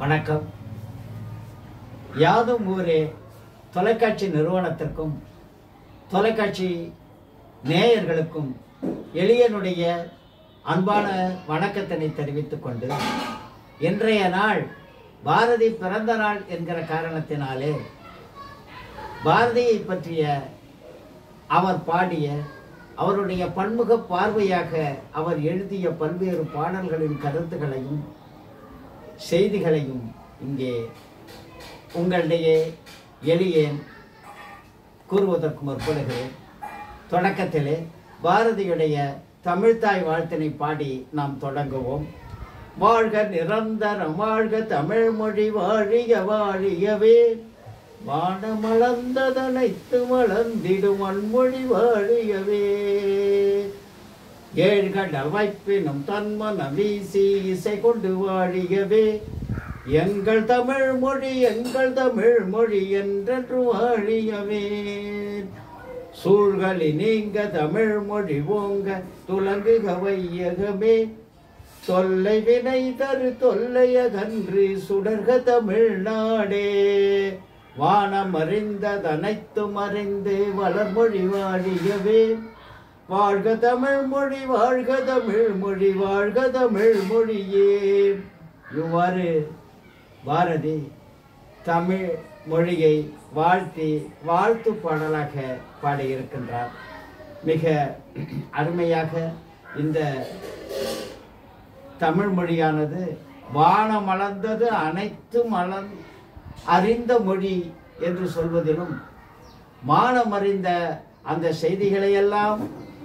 வணக்கம் யாதும் ஊரே தொலைக்காட்சி நிறுவனத்திற்கும் தொலைக்காட்சி நேயர்களுக்கும் எளியனுடைய அன்பான வணக்கத்தினை தெரிவித்துக் கொண்டு இன்றைய நாள் பாரதி பிறந்த நாள் என்கிற காரணத்தினாலே பாரதியை பற்றிய அவர் பாடிய அவருடைய பன்முக பார்வையாக அவர் எழுதிய பல்வேறு பாடல்களின் கருத்துகளையும் செய்திகளையும் இங்கே உங்களிடையே எளியேன் கூறுவதற்கு முற்படுகிறேன் தொடக்கத்திலே பாரதியுடைய தமிழ்த்தாய் வாழ்த்தினை பாடி நாம் தொடங்குவோம் வாழ்க நிரந்தரம் வாழ்க தமிழ் மொழி வாழிய வாழியவே வானமளந்ததனைத்து வளர்ந்திடும் வன்மொழி வாழியவே ஏழ்கடல் வைப்பினும் தன்மன வீசி இசை கொண்டு வாழியவே எங்கள் தமிழ் மொழி எங்கள் தமிழ் மொழி என்றென்று வாழியவே சூழ்களி நீங்க தமிழ் மொழி ஓங்க துலங்குக வையகமே தொல்லை வினை தரு தொல்லையகன்று சுடர்க தமிழ்நாடே வானம் அறிந்ததனைத்தும் அறிந்து வளர்மொழி வாழியவே வாழ்க தமிழ் மொழி வாழ்க தமிழ் மொழி வாழ்க தமிழ் மொழியே இவ்வாறு பாரதி தமிழ் மொழியை வாழ்த்தி வாழ்த்து பாடலாக பாடியிருக்கின்றார் மிக அருமையாக இந்த தமிழ் மொழியானது வானம் மலர்ந்தது அனைத்து மலர் அறிந்த மொழி என்று சொல்வதிலும் மானம் அறிந்த அந்த செய்திகளை எல்லாம்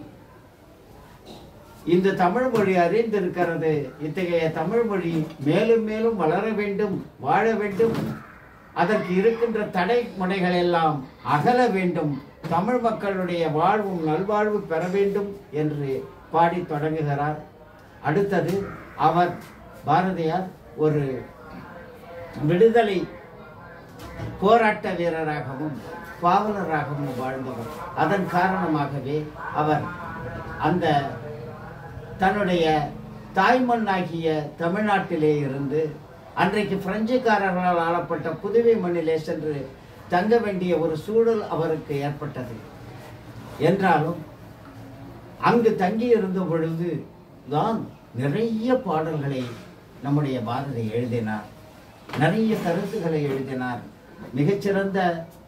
இந்த தமிழ் மொழி அறிந்திருக்கிறது இத்தகைய தமிழ் மொழி மேலும் மேலும் வளர வேண்டும் வாழ வேண்டும் அதற்கு இருக்கின்ற தடை முனைகள் எல்லாம் அகல வேண்டும் தமிழ் மக்களுடைய வாழ்வும் நல்வாழ்வு பெற வேண்டும் என்று பாடி தொடங்குகிறார் அடுத்தது அவர் பாரதியார் ஒரு விடுதலை போராட்ட வீரராகவும் பாவலராகவும் வாழ்ந்தவர் அதன் காரணமாகவே அவர் அந்த தன்னுடைய தாய்மண்ணாகிய தமிழ்நாட்டிலே இருந்து அன்றைக்கு பிரெஞ்சுக்காரர்களால் ஆளப்பட்ட புதுவை மண்ணிலே சென்று தங்க வேண்டிய ஒரு சூழல் அவருக்கு ஏற்பட்டது என்றாலும் அங்கு தங்கி இருந்த பொழுது தான் நிறைய பாடல்களை நம்முடைய பாரதி எழுதினார் நிறைய கருத்துக்களை எழுதினார் மிகச்சிறந்த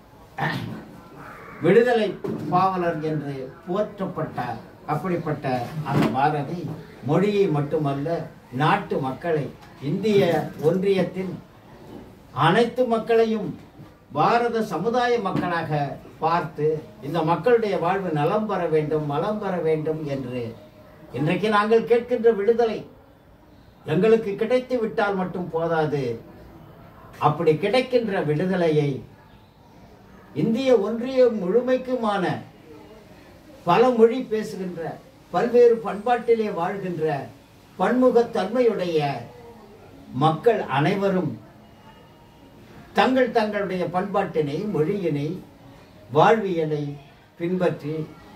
விடுதலை பாவலர் என்று போற்றப்பட்டார் அப்படிப்பட்ட அந்த பாரதி மொழியை மட்டுமல்ல நாட்டு மக்களை இந்திய ஒன்றியத்தின் அனைத்து மக்களையும் பாரத சமுதாய மக்களாக பார்த்து இந்த மக்களுடைய வாழ்வு நலம் பெற வேண்டும் மலம் பெற வேண்டும் என்று இன்றைக்கு நாங்கள் கேட்கின்ற விடுதலை எங்களுக்கு கிடைத்து விட்டால் மட்டும் போதாது அப்படி கிடைக்கின்ற விடுதலையை இந்திய ஒன்றியம் முழுமைக்குமான பல மொழி பேசுகின்ற பல்வேறு பண்பாட்டிலே வாழ்கின்ற பன்முகத்தன்மையுடைய மக்கள் அனைவரும் தங்கள் தங்களுடைய பண்பாட்டினை மொழியினை வாழ்வியலை பின்பற்றி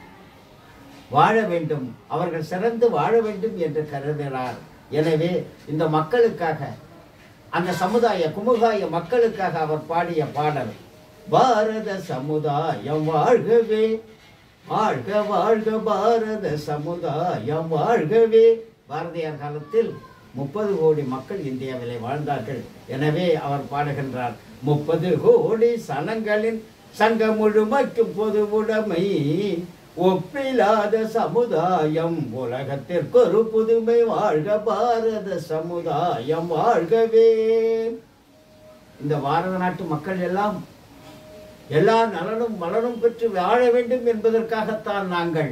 வாழ வேண்டும் அவர்கள் சிறந்து வாழ வேண்டும் என்று கருதுகிறார் எனவே இந்த மக்களுக்காக அந்த சமுதாய குமுகாய மக்களுக்காக அவர் பாடிய பாடல் பாரத சமுதாயம் வாழ்கவே வாழ்க வாழ்க பாரத சமுதாயம் வாழ்கவே பாரதியார் காலத்தில் முப்பது கோடி மக்கள் இந்தியாவிலே வாழ்ந்தார்கள் எனவே அவர் பாடுகின்றார் முப்பது கோடி சனங்களின் சங்க முழுமைக்கும் பொது உடைமை ஒப்பில்லாத சமுதாயம் உலகத்திற்கு ஒரு புதுமை வாழ்க பாரத சமுதாயம் வாழ்கவே இந்த பாரத நாட்டு மக்கள் எல்லாம் எல்லா நலனும் மலனும் பெற்று வாழ வேண்டும் என்பதற்காகத்தான் நாங்கள்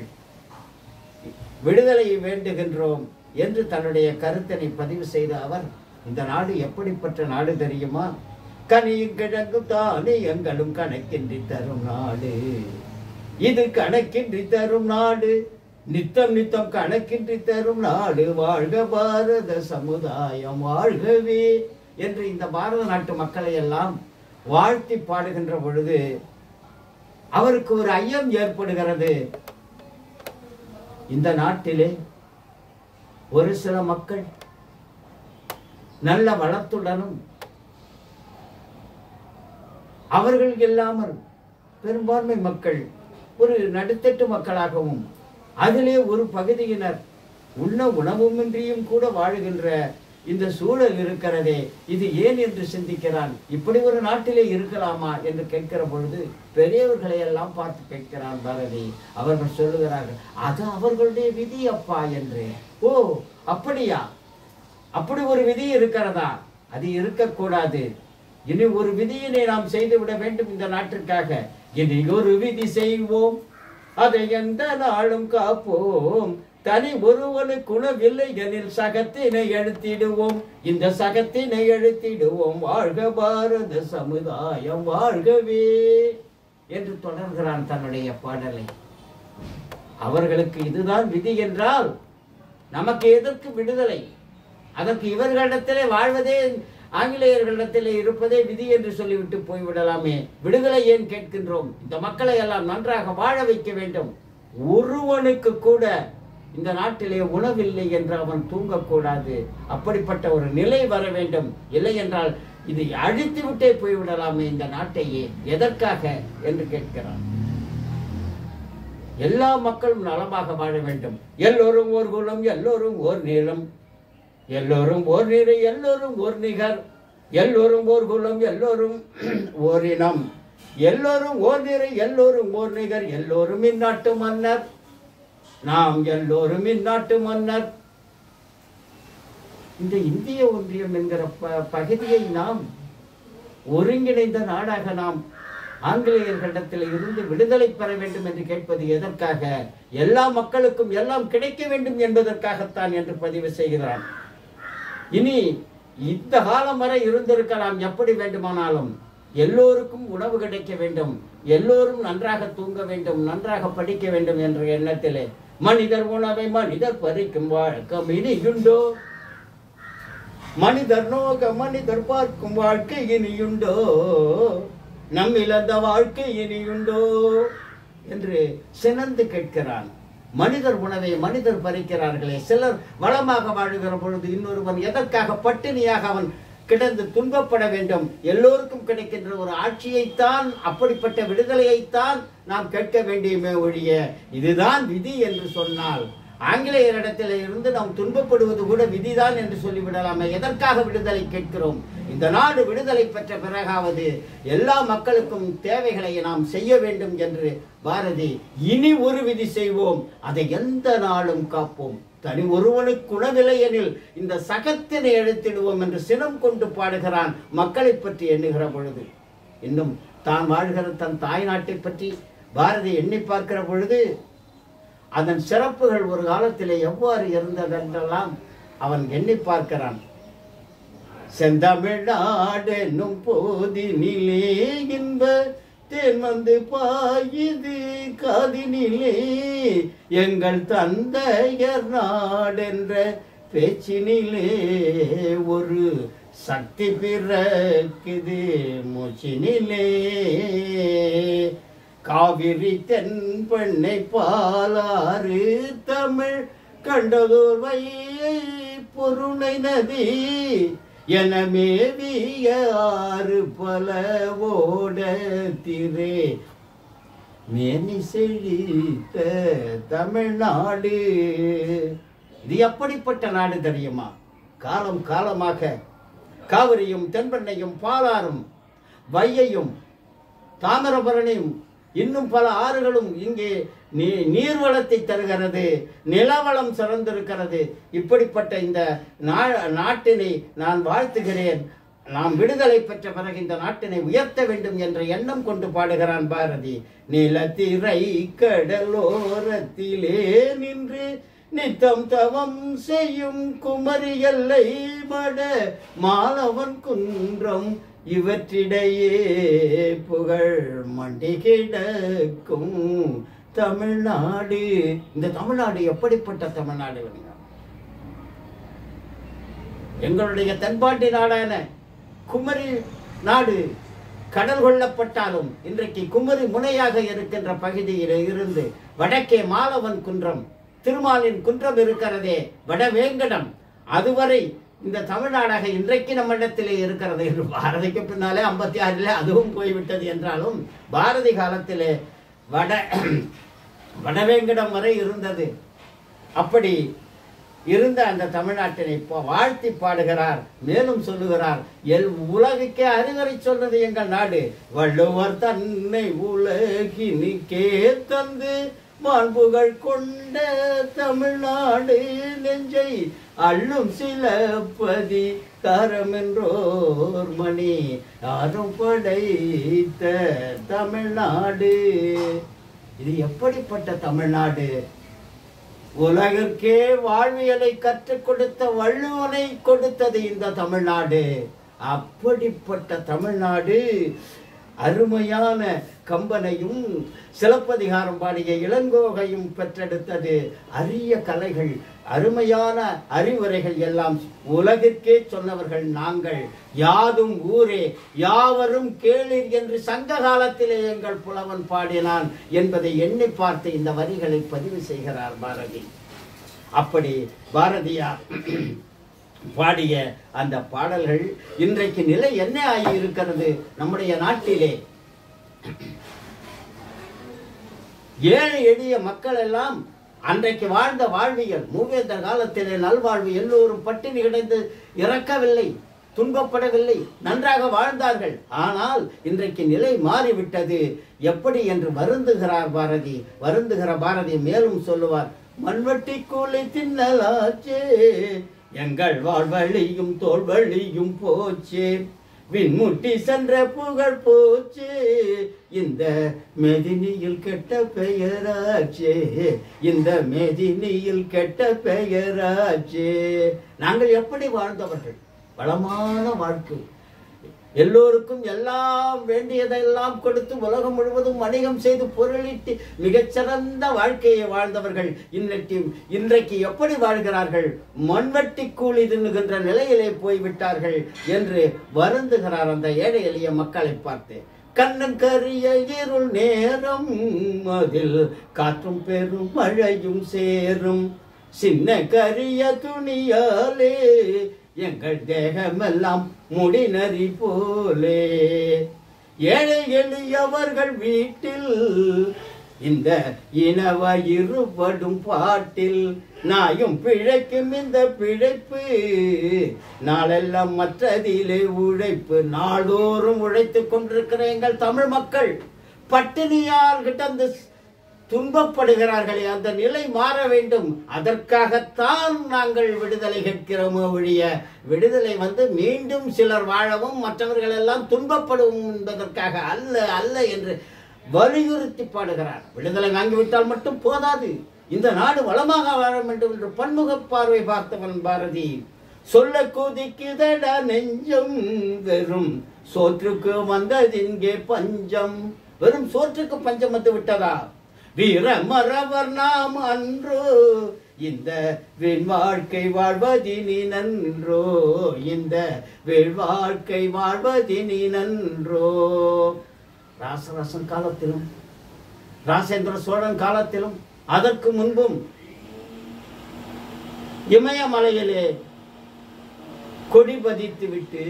விடுதலையை வேண்டுகின்றோம் என்று தன்னுடைய கருத்தினை பதிவு செய்த அவர் இந்த நாடு எப்படிப்பட்ட நாடு தெரியுமா கனியும் கிழங்கும் தானே எங்களும் கணக்கின்றி தரும் நாடு இது கணக்கின்றி தரும் நாடு நித்தம் நித்தம் கணக்கின்றி தரும் நாடு வாழ்க பாரத சமுதாயம் வாழ்கவே என்று இந்த பாரத நாட்டு மக்களை எல்லாம் வாழ்த்தி பாடுகின்ற பொழுது அவருக்கு ஒரு ஐயம் ஏற்படுகிறது இந்த நாட்டிலே ஒரு சில மக்கள் நல்ல வளத்துடனும் அவர்கள் இல்லாமல் பெரும்பான்மை மக்கள் ஒரு நடுத்தட்டு மக்களாகவும் அதிலே ஒரு பகுதியினர் உண்ண உணவுமின்றியும் கூட வாழுகின்ற இந்த சூழல் இருக்கிறதே இது ஏன் என்று சிந்திக்கிறான் இப்படி ஒரு நாட்டிலே இருக்கலாமா என்று கேட்கிற பொழுது பெரியவர்களை எல்லாம் பார்த்து கேட்கிறான் பாரதி அவர்கள் சொல்லுகிறார்கள் அது அவர்களுடைய விதி அப்பா என்று ஓ அப்படியா அப்படி ஒரு விதி இருக்கிறதா அது இருக்கக்கூடாது இனி ஒரு விதியினை நாம் செய்து விட வேண்டும் இந்த நாட்டிற்காக இனி ஒரு விதி செய்வோம் அதை எந்த நாளும் காப்போம் தனி ஒருவனு குணவில்லை எனில் சகத்தினை எழுத்திடுவோம் இந்த சகத்தினை எழுத்திடுவோம் வாழ்க பாரத சமுதாயம் வாழ்கவே என்று தொடர்கிறான் தன்னுடைய பாடலை அவர்களுக்கு இதுதான் விதி என்றால் நமக்கு எதற்கு விடுதலை அதற்கு இவர்களிடத்திலே வாழ்வதே ஆங்கிலேயர்களிடத்திலே இருப்பதே விதி என்று சொல்லிவிட்டு போய்விடலாமே விடுதலை ஏன் கேட்கின்றோம் இந்த மக்களை எல்லாம் நன்றாக வாழ வைக்க வேண்டும் ஒருவனுக்கு கூட இந்த நாட்டிலே உணவில்லை என்று அவன் தூங்கக்கூடாது அப்படிப்பட்ட ஒரு நிலை வர வேண்டும் இல்லை என்றால் இதை அழித்து விட்டே போய்விடலாமே இந்த நாட்டையே எதற்காக என்று கேட்கிறான் எல்லா மக்களும் நலமாக வாழ வேண்டும் எல்லோரும் ஓர் குலம் எல்லோரும் ஓர் நீளம் எல்லோரும் ஓர் நிறை எல்லோரும் ஓர் நிகர் எல்லோரும் ஓர் குலம் எல்லோரும் ஓர் இனம் எல்லோரும் ஓர் நிறை எல்லோரும் ஓர் நிகர் எல்லோரும் இந்நாட்டு மன்னர் நாம் எல்லோரும் இந்நாட்டு மன்னர் இந்த இந்திய ஒன்றியம் என்கிற ப பகுதியை நாம் ஒருங்கிணைந்த நாடாக நாம் ஆங்கிலேயர்களிடத்தில் இருந்து விடுதலை பெற வேண்டும் என்று கேட்பது எதற்காக எல்லா மக்களுக்கும் எல்லாம் கிடைக்க வேண்டும் என்பதற்காகத்தான் என்று பதிவு செய்கிறான் இனி இந்த காலம் வரை இருந்திருக்கலாம் எப்படி வேண்டுமானாலும் எல்லோருக்கும் உணவு கிடைக்க வேண்டும் எல்லோரும் நன்றாக தூங்க வேண்டும் நன்றாக படிக்க வேண்டும் என்ற எண்ணத்திலே மனிதர் உணவை மனிதர் பறிக்கும் வழக்கம் இனியுண்டோ மனிதர் நோக மனிதர் பார்க்கும் வாழ்க்கை இனியுண்டோ நம்மில் அந்த வாழ்க்கை இனியுண்டோ என்று சினந்து கேட்கிறான் மனிதர் உணவை மனிதர் பறிக்கிறார்களே சிலர் வளமாக வாழுகிற பொழுது இன்னொருவன் எதற்காக பட்டினியாக அவன் கிடந்து துன்பப்பட வேண்டும் எல்லோருக்கும் கிடைக்கின்ற ஒரு ஆட்சியைத்தான் அப்படிப்பட்ட விடுதலையைத்தான் நாம் கேட்க வேண்டியமே ஒழிய இதுதான் விதி என்று சொன்னால் ஆங்கிலேயரிடத்தில் இருந்து நாம் துன்பப்படுவது கூட விதிதான் என்று சொல்லிவிடலாமே எதற்காக விடுதலை கேட்கிறோம் இந்த நாடு விடுதலை பெற்ற பிறகாவது எல்லா மக்களுக்கும் தேவைகளை நாம் செய்ய வேண்டும் என்று பாரதி இனி ஒரு விதி செய்வோம் அதை எந்த நாளும் காப்போம் தனி ஒருவனுக்கு குணவில்லை எனில் இந்த சகத்தினை எழுத்திடுவோம் என்று சினம் கொண்டு பாடுகிறான் மக்களை பற்றி எண்ணுகிற பொழுது இன்னும் தான் வாழ்கிற தன் தாய் நாட்டை பற்றி பாரதி எண்ணி பார்க்கிற பொழுது அதன் சிறப்புகள் ஒரு காலத்திலே எவ்வாறு இருந்ததென்றெல்லாம் அவன் எண்ணி பார்க்கிறான் செந்தமிழ்நாடு என்னும் போதினிலே இன்ப தேன் வந்து பாயுது காதினிலே எங்கள் தந்தையர் நாடென்ற பேச்சினிலே ஒரு சக்தி பிறக்குது மூச்சினிலே காவிரி தென்பெண்ணை பாலாறு தமிழ் கண்டதோர் வையை பொருணை நதி என மேவிய ஆறு பல ஓட திரே மேனி செழித்த தமிழ்நாடு இது எப்படிப்பட்ட நாடு தெரியுமா காலம் காலமாக காவிரியும் தென்பெண்ணையும் பாலாறும் வையையும் தாமிரபரணியும் இன்னும் பல ஆறுகளும் இங்கே நீ நீர்வளத்தை தருகிறது நிலவளம் சிறந்திருக்கிறது இப்படிப்பட்ட இந்த நா- நாட்டினை நான் வாழ்த்துகிறேன் நாம் விடுதலை பெற்ற பிறகு இந்த நாட்டினை உயர்த்த வேண்டும் என்ற எண்ணம் கொண்டு பாடுகிறான் பாரதி நிலத்திரை கடலோரத்திலே நின்று நித்தம் தவம் செய்யும் குமரி எல்லை மட மாலவன் குன்றம் இவற்றிடையே புகழ் மண்டி கிடக்கும் தமிழ்நாடு இந்த தமிழ்நாடு எப்படிப்பட்ட தமிழ்நாடு வேணுங்க எங்களுடைய தென்பாண்டி நாடான குமரி நாடு கடல் கொள்ளப்பட்டாலும் இன்றைக்கு குமரி முனையாக இருக்கின்ற பகுதியில் இருந்து வடக்கே மாலவன் குன்றம் திருமாலின் குன்றம் இருக்கிறதே வடவேங்கடம் அதுவரை இந்த தமிழ்நாடாக இன்றைக்கு நம்மிடத்திலே இருக்கிறது என்று பாரதிக்கு பின்னாலே ஐம்பத்தி ஆறில் அதுவும் போய்விட்டது என்றாலும் பாரதி காலத்திலே வட வடவேங்கடம் வரை இருந்தது அப்படி இருந்த அந்த தமிழ்நாட்டினை பா- வாழ்த்தி பாடுகிறார் மேலும் சொல்லுகிறார் எல் உலகுக்கே அறிவுரை சொன்னது எங்கள் நாடு வள்ளுவர் தன்னை உலகினுக்கே தந்து மாண்புகள் கொண்ட தமிழ்நாடு நெஞ்சை அள்ளும் சிலப்பதி காரமென்றோர் மணி யாரும் படைத்த தமிழ்நாடு இது எப்படிப்பட்ட தமிழ்நாடு உலகிற்கே வாழ்வியலை கற்றுக் கொடுத்த வள்ளுவனை கொடுத்தது இந்த தமிழ்நாடு அப்படிப்பட்ட தமிழ்நாடு அருமையான கம்பனையும் சிலப்பதிகாரம் பாடிய இளங்கோகையும் பெற்றெடுத்தது அரிய கலைகள் அருமையான அறிவுரைகள் எல்லாம் உலகிற்கே சொன்னவர்கள் நாங்கள் யாதும் ஊரே யாவரும் கேளீர் என்று சங்க காலத்திலே எங்கள் புலவன் பாடினான் என்பதை எண்ணி பார்த்து இந்த வரிகளை பதிவு செய்கிறார் பாரதி அப்படி பாரதியார் பாடிய அந்த பாடல்கள் இன்றைக்கு நிலை என்ன ஆகி இருக்கிறது நம்முடைய நாட்டிலே ஏழை எளிய மக்கள் எல்லாம் அன்றைக்கு வாழ்ந்த வாழ்வியல் மூவேந்தர் காலத்திலே நல்வாழ்வு எல்லோரும் பட்டினி கிடந்து இறக்கவில்லை துன்பப்படவில்லை நன்றாக வாழ்ந்தார்கள் ஆனால் இன்றைக்கு நிலை மாறிவிட்டது எப்படி என்று வருந்துகிறார் பாரதி வருந்துகிற பாரதி மேலும் சொல்லுவார் மண்வெட்டி கூலி தின்னலாச்சே எங்கள் வாழ்வழியும் தோல்வழியும் போச்சே விண்முட்டி சென்ற புகழ் போச்சு இந்த மெதினியில் கெட்ட பெயராச்சே இந்த மெதினியில் கெட்ட பெயராச்சே நாங்கள் எப்படி வாழ்ந்தவர்கள் வளமான வாழ்க்கை எல்லோருக்கும் எல்லாம் வேண்டியதெல்லாம் கொடுத்து உலகம் முழுவதும் வணிகம் செய்து பொருளிட்டு மிகச்சிறந்த வாழ்க்கையை வாழ்ந்தவர்கள் இன்றைக்கு இன்றைக்கு எப்படி வாழ்கிறார்கள் மண்வெட்டி கூலி தின்னுகின்ற நிலையிலே போய்விட்டார்கள் என்று வருந்துகிறார் அந்த ஏழை எளிய மக்களை பார்த்து கண்ணன் கரிய இருள் நேரம் அதில் காற்றும் பெரும் மழையும் சேரும் சின்ன கரிய துணியாலே எங்கள் தேகமெல்லாம் முடிநறி போலே ஏழை எளியவர்கள் வீட்டில் இந்த இனவ இருபடும் பாட்டில் நாயும் பிழைக்கும் இந்த பிழைப்பு நாளெல்லாம் மற்றதிலே உழைப்பு நாள்தோறும் உழைத்துக் கொண்டிருக்கிற எங்கள் தமிழ் மக்கள் பட்டினியால் கிட்டந்து துன்பப்படுகிறார்களே அந்த நிலை மாற வேண்டும் அதற்காகத்தான் நாங்கள் விடுதலை கேட்கிறோமோ ஒழிய விடுதலை வந்து மீண்டும் சிலர் வாழவும் மற்றவர்கள் எல்லாம் துன்பப்படும் என்பதற்காக அல்ல அல்ல என்று வலியுறுத்தி பாடுகிறார் விடுதலை வாங்கிவிட்டால் மட்டும் போதாது இந்த நாடு வளமாக வாழ வேண்டும் என்று பன்முக பார்வை பார்த்தவன் பாரதி சொல்ல கொதிக்குதடா நெஞ்சம் வெறும் சோற்றுக்கு வந்ததிங்கே பஞ்சம் வெறும் சோற்றுக்கு பஞ்சம் வந்து விட்டதா வீர மறவர் நாம் அன்றோ இந்த வீண் வாழ்க்கை வாழ்வதினி நன்றோ இந்த வீண் வாழ்க்கை வாழ்வதினி நன்றோ ராசராசன் காலத்திலும் ராசேந்திர சோழன் காலத்திலும் அதற்கு முன்பும் இமயமலையிலே கொடி பதித்து விட்டு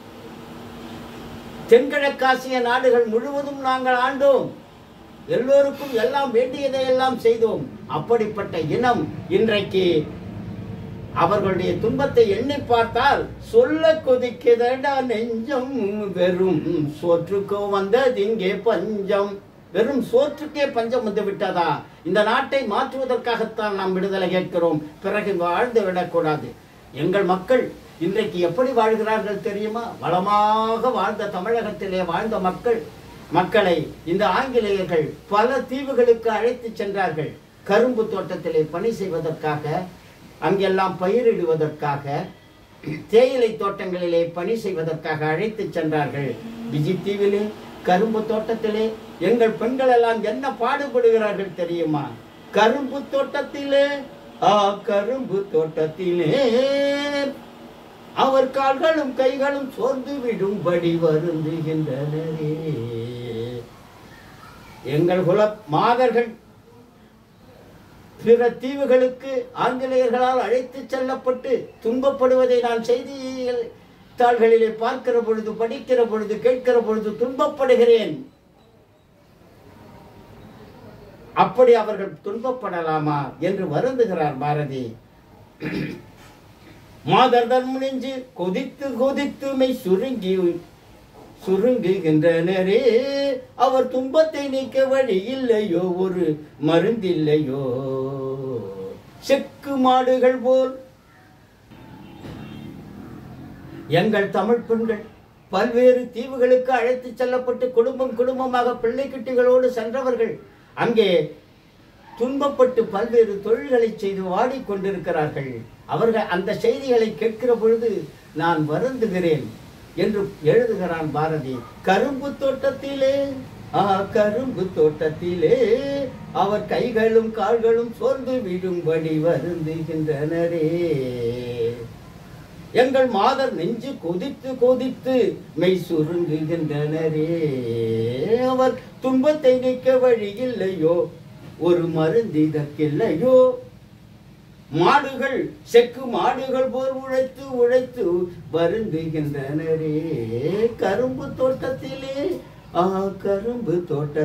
தென்கிழக்காசிய நாடுகள் முழுவதும் நாங்கள் ஆண்டோம் எல்லோருக்கும் எல்லாம் வேண்டியதை எல்லாம் செய்தோம் அப்படிப்பட்ட இனம் இன்றைக்கு அவர்களுடைய துன்பத்தை எண்ணி பார்த்தால் சொல்ல கொதிக்கிறடா நெஞ்சம் வெறும் சோற்றுக்கோ வந்ததிங்கே பஞ்சம் வெறும் சோற்றுக்கே பஞ்சம் வந்து விட்டதா இந்த நாட்டை மாற்றுவதற்காகத்தான் நாம் விடுதலை கேட்கிறோம் பிறகு வாழ்ந்து விடக்கூடாது எங்கள் மக்கள் இன்றைக்கு எப்படி வாழ்கிறார்கள் தெரியுமா வளமாக வாழ்ந்த தமிழகத்திலே வாழ்ந்த மக்கள் மக்களை இந்த ஆங்கிலேயர்கள் பல தீவுகளுக்கு அழைத்து சென்றார்கள் கரும்பு தோட்டத்திலே பணி செய்வதற்காக அங்கெல்லாம் பயிரிடுவதற்காக தேயிலை தோட்டங்களிலே பணி செய்வதற்காக அழைத்து சென்றார்கள் விஜி தீவிலே கரும்பு தோட்டத்திலே எங்கள் பெண்கள் எல்லாம் என்ன பாடுபடுகிறார்கள் தெரியுமா கரும்பு தோட்டத்திலே ஆ கரும்பு தோட்டத்திலே அவர் கால்களும் கைகளும் சோர்ந்து விடும்படி வருந்துகின்றனரே எங்கள் குல மாதர்கள் பிற தீவுகளுக்கு ஆங்கிலேயர்களால் அழைத்துச் செல்லப்பட்டு துன்பப்படுவதை நான் செய்தியில் தாள்களிலே பார்க்கிற பொழுது படிக்கிற பொழுது கேட்கிற பொழுது துன்பப்படுகிறேன் அப்படி அவர்கள் துன்பப்படலாமா என்று வருந்துகிறார் பாரதி மாதர் தன்முனிஞ்சு கொதித்து கொதித்து மெய் சுருங்கி சுருங்குகின்றனரே அவர் துன்பத்தை நீக்க வழி இல்லையோ ஒரு மருந்தில்லையோ செக்கு மாடுகள் போல் எங்கள் தமிழ் பெண்கள் பல்வேறு தீவுகளுக்கு அழைத்துச் செல்லப்பட்டு குடும்பம் குடும்பமாக பிள்ளை குட்டிகளோடு சென்றவர்கள் அங்கே துன்பப்பட்டு பல்வேறு தொழில்களை செய்து வாடிக்கொண்டிருக்கிறார்கள் அவர்கள் அந்த செய்திகளை கேட்கிற பொழுது நான் வருந்துகிறேன் என்று எழுதுகிறான் பாரதி கரும்பு தோட்டத்திலே ஆ கரும்பு தோட்டத்திலே அவர் கைகளும் கால்களும் சோர்ந்து விடும்படி வருந்துகின்றனரே எங்கள் மாதர் நெஞ்சு கொதித்து கொதித்து மெய் சுருங்குகின்றனரே அவர் துன்பத்தை நீக்க வழி இல்லையோ ஒரு மருந்து இதற்கில்லையோ மாடுகள் செக்கு மாடுகள் போல் உழைத்து உழைத்து வருந்துகின்றனரே கரும்பு தோட்டத்திலே ஆ கரும்பு தோட்ட